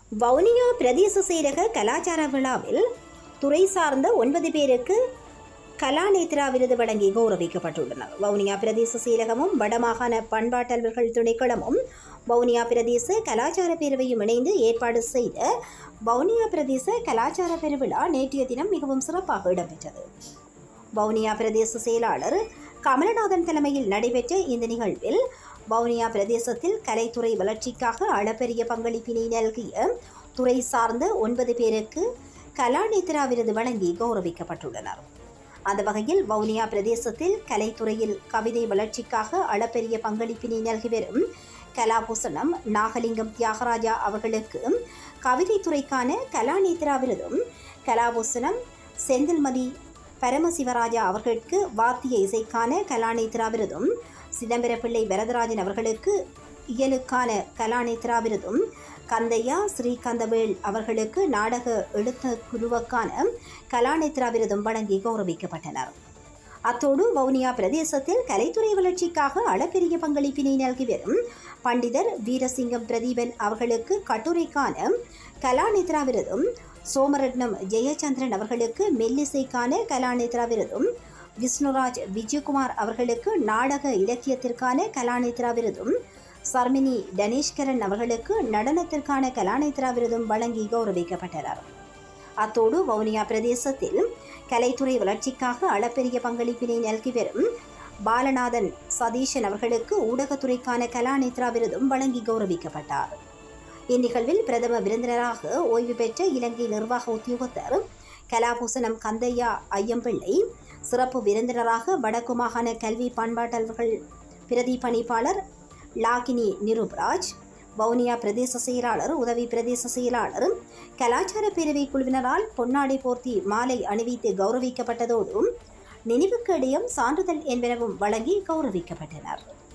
வவுனியா பிரதேச செயலக கலாச்சார விழாவில் துறை சார்ந்த ஒன்பது பேருக்கு கலாநேத்ரா விருது வழங்கி கௌரவிக்கப்பட்டுள்ளனர் வவுனியா பிரதேச செயலகமும் வடமாகாண பண்பாட்டல்வர்கள் திணைக்களமும் வவுனியா பிரதேச கலாச்சார பேரவையும் இணைந்து ஏற்பாடு செய்த வவுனியா பிரதேச கலாச்சார பெருவிழா நேற்றைய தினம் மிகவும் சிறப்பாக இடம்பெற்றது வவுனியா பிரதேச செயலாளர் கமலநாதன் தலைமையில் நடைபெற்ற இந்த நிகழ்வில் வவுனியா பிரதேசத்தில் கலைத்துறை வளர்ச்சிக்காக அளப்பரிய பங்களிப்பினை நல்கிய துறை சார்ந்த ஒன்பது பேருக்கு கலாநேத்ரா விருது வழங்கி கௌரவிக்கப்பட்டுள்ளனர் அந்த வகையில் வவுனியா பிரதேசத்தில் கலைத்துறையில் கவிதை வளர்ச்சிக்காக அளப்பெரிய பங்களிப்பினை நல்கி வரும் கலாபூசணம் நாகலிங்கம் தியாகராஜா அவர்களுக்கு கவிதைத்துறைக்கான கலாநேத்ரா விருதும் கலாபூசணம் செந்தில்மதி பரமசிவராஜா அவர்களுக்கு வாத்திய இசைக்கான கலாநேத்ரா விருதும் சிதம்பரப்பிள்ளை வரதராஜன் அவர்களுக்கு இயலுக்கான கலாநேத்ரா விருதும் கந்தையா ஸ்ரீகந்தவேல் அவர்களுக்கு நாடக எழுத்த குருவுக்கான கலாநேத்ரா விருதும் வழங்கி கௌரவிக்கப்பட்டனர் அத்தோடு வவுனியா பிரதேசத்தில் கலைத்துறை வளர்ச்சிக்காக அளப்பெரிய பங்களிப்பினை நல்கி வரும் பண்டிதர் வீரசிங்கம் பிரதீபன் அவர்களுக்கு கட்டுரைக்கான கலாநேத்ரா விருதும் சோமரட்னம் ஜெயச்சந்திரன் அவர்களுக்கு மெல்லிசைக்கான கலாநேத்ரா விருதும் விஷ்ணுராஜ் விஜயகுமார் அவர்களுக்கு நாடக இலக்கியத்திற்கான கலாநேத்ரா விருதும் சர்மினி டனேஷ்கரன் அவர்களுக்கு நடனத்திற்கான கலாநேத்ரா விருதும் வழங்கி கௌரவிக்கப்பட்டனர் அத்தோடு வவுனியா பிரதேசத்தில் கலைத்துறை வளர்ச்சிக்காக அளப்பெரிய பங்களிப்பினை நல்கி வரும் பாலநாதன் சதீஷன் அவர்களுக்கு ஊடகத்துறைக்கான கலாநேத்ரா விருதும் வழங்கி கௌரவிக்கப்பட்டார் இந்நிகழ்வில் பிரதம விருந்தினராக ஓய்வு பெற்ற இலங்கை நிர்வாக உத்தியோகத்தர் கலாபூசணம் கந்தையா ஐயம்பிள்ளை சிறப்பு விருந்தினராக வடக்கு மாகாண கல்வி பண்பாட்டல்வர்கள் பிரதி பணிப்பாளர் லாகினி நிருப்ராஜ் வவுனியா பிரதேச செயலாளர் உதவி பிரதேச செயலாளர் கலாச்சார பேரவை குழுவினரால் பொன்னாடை போர்த்தி மாலை அணிவித்து கௌரவிக்கப்பட்டதோடு நினைவுக்கடியம் சான்றிதழ் என்பனவும் வழங்கி கௌரவிக்கப்பட்டனர்